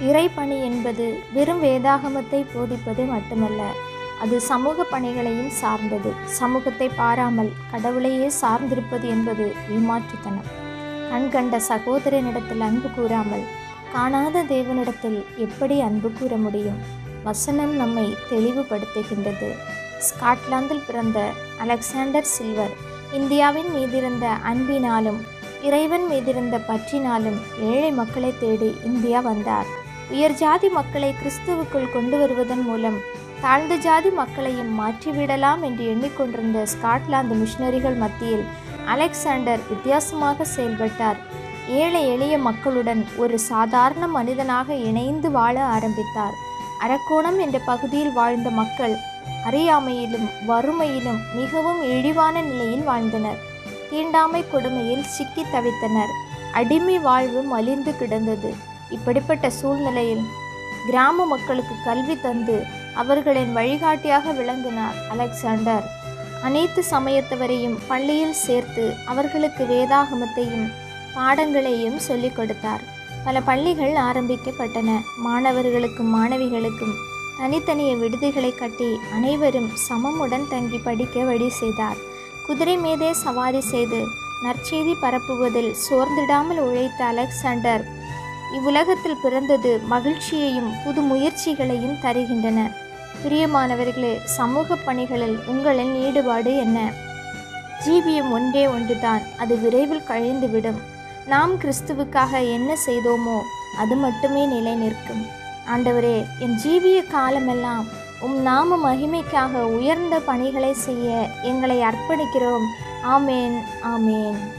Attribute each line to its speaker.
Speaker 1: இறைப்பணி என்பது வெறும் வேதாகமத்தை போதிப்பது மட்டுமல்ல அது சமூக பணிகளையும் சார்ந்தது சமூகத்தை பாராமல் கடவுளையே சார்ந்திருப்பது என்பது ஏமாற்றுத்தனம் கண் கண்ட சகோதரனிடத்தில் அன்பு கூறாமல் காணாத தேவனிடத்தில் எப்படி அன்பு கூற முடியும் வசனம் நம்மை தெளிவுபடுத்துகின்றது ஸ்காட்லாந்தில் பிறந்த அலெக்சாண்டர் சில்வர் இந்தியாவின் மீதிருந்த அன்பினாலும் இறைவன் மீதிருந்த பற்றினாலும் ஏழை மக்களை தேடி இந்தியா வந்தார் உயர் ஜாதி மக்களை கிறிஸ்துவுக்குள் கொண்டு வருவதன் மூலம் தாழ்ந்த ஜாதி மக்களையும் மாற்றிவிடலாம் என்று எண்ணிக்கொண்டிருந்த ஸ்காட்லாந்து மிஷனரிகள் மத்தியில் அலெக்சாண்டர் வித்தியாசமாக செயல்பட்டார் ஏழை எளிய மக்களுடன் ஒரு சாதாரண மனிதனாக இணைந்து வாழ ஆரம்பித்தார் அரக்கோணம் என்ற பகுதியில் வாழ்ந்த மக்கள் அறியாமையிலும் வறுமையிலும் மிகவும் இழிவான நிலையில் வாழ்ந்தனர் தீண்டாமை கொடுமையில் சிக்கி தவித்தனர் அடிமை வாழ்வு மலிந்து கிடந்தது இப்படிப்பட்ட சூழ்நிலையில் கிராம மக்களுக்கு கல்வி தந்து அவர்களின் வழிகாட்டியாக விளங்கினார் அலெக்சாண்டர் அனைத்து சமயத்தவரையும் பள்ளியில் சேர்த்து அவர்களுக்கு வேதாகமத்தையும் பாடங்களையும் சொல்லிக் கொடுத்தார் பல பள்ளிகள் ஆரம்பிக்கப்பட்டன மாணவர்களுக்கும் மாணவிகளுக்கும் தனித்தனிய விடுதிகளை கட்டி அனைவரும் சமமுடன் தங்கி படிக்க வழி செய்தார் குதிரை மீதே சவாரி செய்து நற்செய்தி பரப்புவதில் சோர்ந்திடாமல் உழைத்த அலெக்சாண்டர் இவ்வுலகத்தில் பிறந்தது மகிழ்ச்சியையும் புது முயற்சிகளையும் தருகின்றன பிரியமானவர்களே சமூக பணிகளில் உங்களின் ஈடுபாடு என்ன ஜீவியம் ஒன்றே ஒன்றுதான் அது விரைவில் கழிந்துவிடும் நாம் கிறிஸ்துவுக்காக என்ன செய்தோமோ அது மட்டுமே நிலை நிற்கும் ஆண்டவரே என் ஜீவிய காலமெல்லாம் உம் நாம மகிமைக்காக உயர்ந்த பணிகளை செய்ய எங்களை அர்ப்பணிக்கிறோம் ஆமேன் ஆமேன்